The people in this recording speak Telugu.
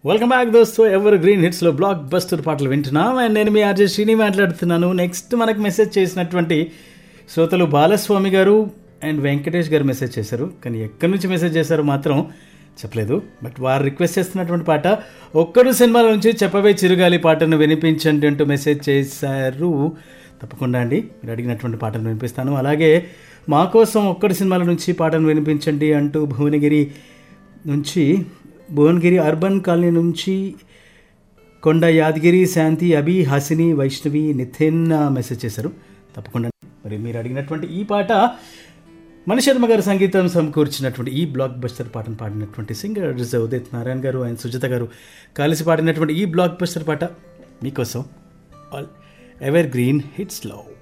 వెల్కమ్ బ్యాక్ దోస్తు ఎవర్ గ్రీన్ హిట్స్లో బ్లాక్ బస్టర్ పాటలు వింటున్నాం అండ్ నేను మీ ఆర్జే శ్రీని మాట్లాడుతున్నాను నెక్స్ట్ మనకు మెసేజ్ చేసినటువంటి శ్రోతలు బాలస్వామి గారు అండ్ వెంకటేష్ గారు మెసేజ్ చేశారు కానీ ఎక్కడి నుంచి మెసేజ్ చేశారో మాత్రం చెప్పలేదు బట్ వారు రిక్వెస్ట్ చేస్తున్నటువంటి పాట ఒక్కడు సినిమాల నుంచి చెప్పవే చిరుగాలి పాటను వినిపించండి అంటూ మెసేజ్ చేశారు తప్పకుండా అండి మీరు అడిగినటువంటి పాటను వినిపిస్తాను అలాగే మా కోసం ఒక్కడి సినిమాల నుంచి పాటను వినిపించండి అంటూ భువనగిరి నుంచి భువనగిరి అర్బన్ కాలనీ నుంచి కొండ యాదగిరి శాంతి అభి హాసిని వైష్ణవి నితిన్ మెసేజ్ చేశారు తప్పకుండా మరి మీరు అడిగినటువంటి ఈ పాట మణిశర్మ గారు సంగీతం సమకూర్చినటువంటి ఈ బ్లాక్ బస్టర్ పాటను పాడినటువంటి సింగర్ ఉదిత్ నారాయణ గారు అండ్ సుజాత గారు కలిసి పాడినటువంటి ఈ బ్లాక్ బస్టర్ పాట మీకోసం all evergreen hits love